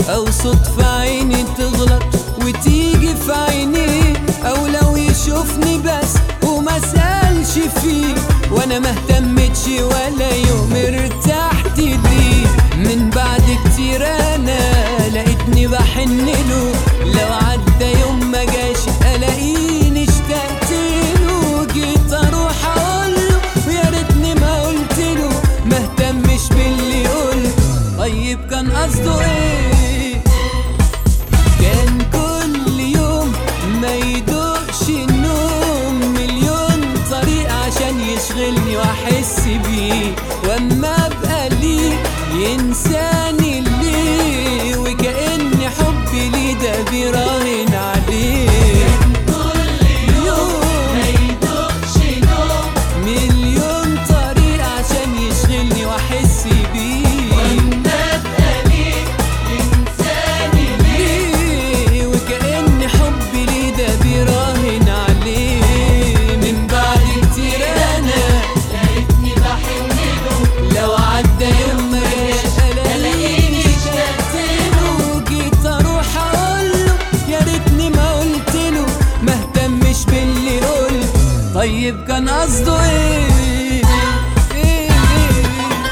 او صدفة عيني تغلط وتيجي في عينيه او لو يشوفني بس وما سألش فيه وانا ما اهتمتش ولا يوم ارتحت ليه من بعد كتير انا لقيتني بحن له لو عدى يوم ما جاش الاقيني اشتقت له جيت اروح اقول له ويا ريتني ما قلت له ما اهتمش باللي قلت طيب كان قصده ايه كان كل يوم ما يدوقش النوم مليون طريقة عشان يشغلني واحس بيه واما ابقى ليه ينساني ليه وكأن حبي ليه ده بيراهن عليه يوم مليون طريقة عشان يشغلني واحس بيه ليه وكأن حبي ليه ده بيراهن عليه من بعد كتير انا لو عدى يوم ما جاش الاقيني اشتقت له جيت اروح اقول له يا ريتني ما قلت له ما اهتمش باللي قلت طيب كان قصده ايه إيه إيه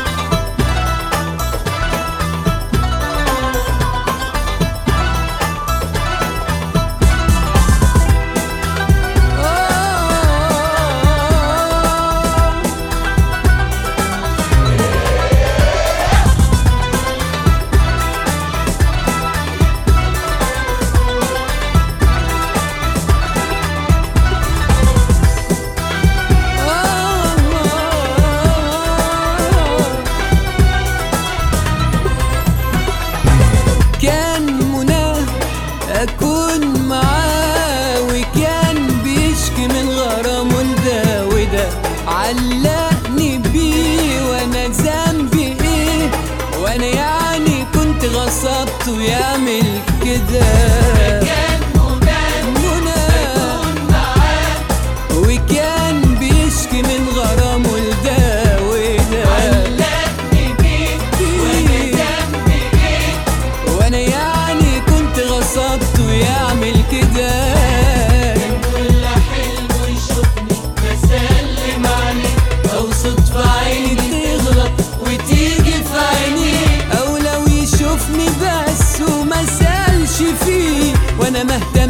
آه كان مناه أكون معاه وكان بيشكي من غرامه لده وده علقني بيه وأنا ذنبي إيه وأنا يعني كنت غصبته يعمل كده منى وكان بيشكي من غرامه لده وده وانا يعني كنت غصبته يعمل كده او صدفة عيني تغلط وتيجي في عيني او لو يشوفني بس وما سألش فيه وانا مهتم